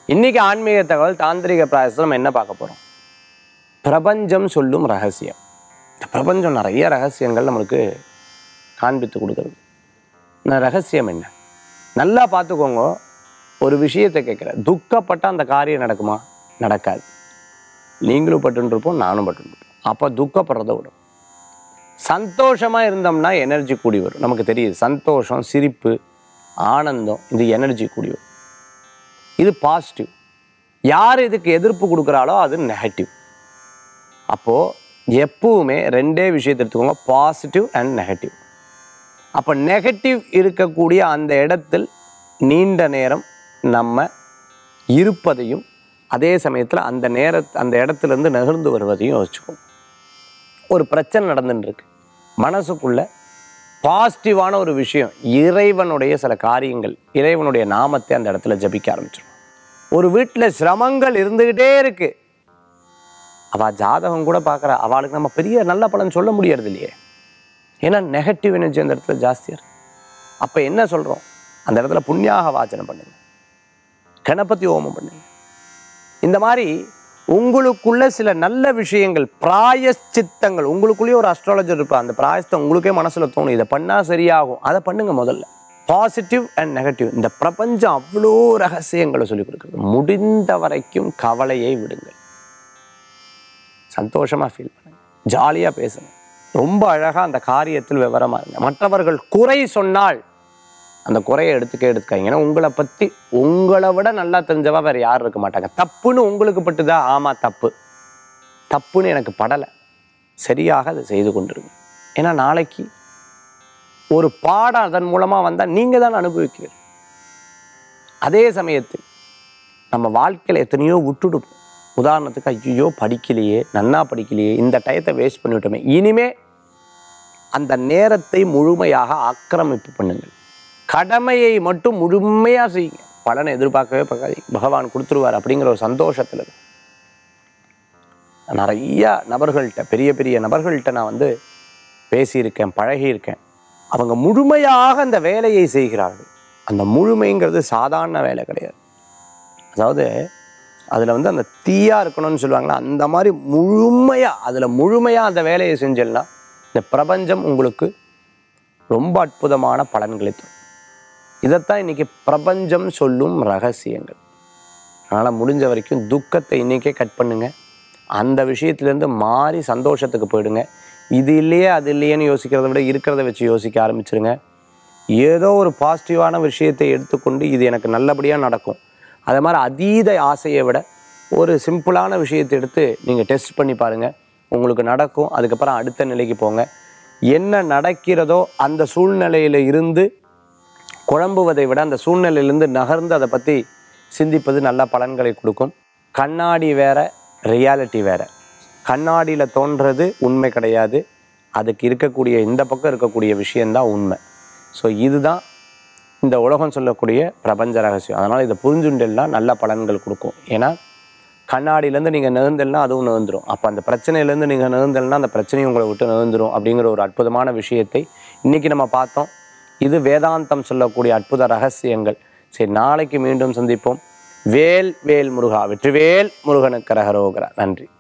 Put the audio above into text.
இன்னைக்கு ஆன்மீக தகவல் தாந்திரிக பிராயசத்தில் நம்ம என்ன பார்க்க போகிறோம் பிரபஞ்சம் சொல்லும் ரகசியம் இந்த பிரபஞ்சம் நிறைய ரகசியங்கள் நம்மளுக்கு காண்பித்து கொடுக்குறது இந்த ரகசியம் என்ன நல்லா பார்த்துக்கோங்க ஒரு விஷயத்தை கேட்குற துக்கப்பட்ட அந்த காரியம் நடக்குமா நடக்காது நீங்களும் பட்டுருப்போம் நானும் பட்டுருப்போம் அப்போ துக்கப்படுறத விடும் சந்தோஷமாக இருந்தோம்னா எனர்ஜி கூடி வரும் நமக்கு தெரியுது சந்தோஷம் சிரிப்பு ஆனந்தம் இது எனர்ஜி கூடி வரும் இது பாசிட்டிவ் யார் இதுக்கு எதிர்ப்பு கொடுக்குறாளோ அது நெகட்டிவ் அப்போது எப்பவுமே ரெண்டே விஷயத்தை எடுத்துக்கோங்க பாசிட்டிவ் அண்ட் நெகட்டிவ் அப்போ நெகட்டிவ் இருக்கக்கூடிய அந்த இடத்தில் நீண்ட நேரம் நம்ம இருப்பதையும் அதே சமயத்தில் அந்த நேர அந்த இடத்துலேருந்து நகர்ந்து வருவதையும் யோசிச்சுக்கோங்க ஒரு பிரச்சனை நடந்துட்டு இருக்கு மனசுக்குள்ள பாசிட்டிவான ஒரு விஷயம் இறைவனுடைய சில காரியங்கள் இறைவனுடைய நாமத்தை அந்த இடத்துல ஜபிக்க ஆரம்பிச்சிடும் ஒரு வீட்டில் சிரமங்கள் இருந்துக்கிட்டே இருக்கு அவள் ஜாதகம் கூட பார்க்குறா அவளுக்கு நம்ம பெரிய நல்ல பலன் சொல்ல முடியறது இல்லையே ஏன்னா நெகட்டிவ் எனர்ஜி அந்த இடத்துல ஜாஸ்தியாக இருக்கு அப்போ என்ன சொல்கிறோம் அந்த இடத்துல புண்ணியாக வாச்சனை பண்ணுங்க கணபதி ஹோமம் பண்ணுங்க இந்த மாதிரி உங்களுக்குள்ள சில நல்ல விஷயங்கள் பிராயச்சித்தங்கள் உங்களுக்குள்ளேயே ஒரு அஸ்ட்ராலஜர் இருப்பா அந்த பிராயஸ்தம் உங்களுக்கே மனசுல தோணும் இதை பண்ணா சரியாகும் அதை பண்ணுங்க முதல்ல பாசிட்டிவ் அண்ட் நெகட்டிவ் இந்த பிரபஞ்சம் அவ்வளோ ரகசியங்களை சொல்லிக் கொடுக்குறது முடிந்த வரைக்கும் கவலையை விடுங்கள் சந்தோஷமா ஃபீல் பண்ணுங்க ஜாலியா பேசுங்க ரொம்ப அழகா அந்த காரியத்தில் விவரமா இருங்க மற்றவர்கள் குறை சொன்னால் அந்த குறையை எடுத்துக்க எடுத்துக்காங்க ஏன்னா உங்களை பற்றி உங்களை விட நல்லா தெரிஞ்சவா வேற யாரும் இருக்க மாட்டாங்க தப்புன்னு உங்களுக்கு பட்டுதா ஆமா தப்பு தப்புன்னு எனக்கு படலை சரியாக அதை செய்து கொண்டிருங்க ஏன்னா நாளைக்கு ஒரு பாடம் அதன் மூலமாக வந்தால் நீங்கள் தான் அனுபவிக்கிறீர்கள் அதே சமயத்தில் நம்ம வாழ்க்கையில் எத்தனையோ விட்டுடுவோம் உதாரணத்துக்கு ஐயோ படிக்கலையே நன்னா படிக்கலையே இந்த டயத்தை வேஸ்ட் பண்ணிவிட்டோமே இனிமே அந்த நேரத்தை முழுமையாக ஆக்கிரமிப்பு பண்ணுங்கள் கடமையை மட்டும் முழுமையாக செய்யுங்க பலனை எதிர்பார்க்கவே பார்க்காதீங்க பகவான் கொடுத்துருவார் அப்படிங்கிற ஒரு சந்தோஷத்தில் இருக்கு. நிறைய நபர்கள்ட்ட பெரிய பெரிய நபர்கள்ட்ட நான் வந்து பேசியிருக்கேன் பழகியிருக்கேன் அவங்க முழுமையாக அந்த வேலையை செய்கிறார்கள் அந்த முழுமைங்கிறது சாதாரண வேலை கிடையாது அதாவது அதில் வந்து அந்த தீயா இருக்கணும்னு சொல்லுவாங்களா அந்த மாதிரி முழுமையாக அதில் முழுமையாக அந்த வேலையை செஞ்சேன்னா இந்த பிரபஞ்சம் உங்களுக்கு ரொம்ப அற்புதமான பலன்களை தரும் இதைத்தான் இன்னைக்கு பிரபஞ்சம் சொல்லும் ரகசியங்கள் அதனால் முடிஞ்ச வரைக்கும் துக்கத்தை இன்னைக்கே கட் பண்ணுங்க அந்த விஷயத்துலேருந்து மாறி சந்தோஷத்துக்கு போயிடுங்க இது இல்லையே அது இல்லையேன்னு யோசிக்கிறத விட இருக்கிறத வச்சு யோசிக்க ஆரம்பிச்சிருங்க ஏதோ ஒரு பாசிட்டிவான விஷயத்தை எடுத்துக்கொண்டு இது எனக்கு நல்லபடியாக நடக்கும் அதே மாதிரி அதீத ஆசையை விட ஒரு சிம்பிளான விஷயத்தை எடுத்து நீங்கள் டெஸ்ட் பண்ணி பாருங்கள் உங்களுக்கு நடக்கும் அதுக்கப்புறம் அடுத்த நிலைக்கு போங்க என்ன நடக்கிறதோ அந்த சூழ்நிலையில் இருந்து குழம்புவதை விட அந்த சூழ்நிலையிலிருந்து நகர்ந்து அதை பற்றி சிந்திப்பது நல்ல பலன்களை கொடுக்கும் கண்ணாடி வேற ரியாலிட்டி வேற கண்ணாடியில் தோன்றது உண்மை கிடையாது அதுக்கு இருக்கக்கூடிய இந்த பக்கம் இருக்கக்கூடிய விஷயந்தான் உண்மை ஸோ இதுதான் இந்த உலகம் சொல்லக்கூடிய பிரபஞ்ச ரகசியம் அதனால் இதை புரிஞ்சுண்டெல்னா நல்ல பலன்கள் கொடுக்கும் ஏன்னா கண்ணாடியிலேருந்து நீங்கள் நகர்ந்தல்னா அதுவும் நகர்ந்துரும் அப்போ அந்த பிரச்சனையிலேருந்து நீங்கள் நகர்ந்தல்னா அந்த பிரச்சனையும் உங்களை விட்டு நகர்ந்துரும் அப்படிங்கிற ஒரு அற்புதமான விஷயத்தை இன்றைக்கி நம்ம பார்த்தோம் இது வேதாந்தம் சொல்லக்கூடிய அற்புத ரகசியங்கள் சரி நாளைக்கு மீண்டும் சந்திப்போம் வேல் வேல் முருகா வெற்றிவேல் முருகனுக்கு ரகரோகரா நன்றி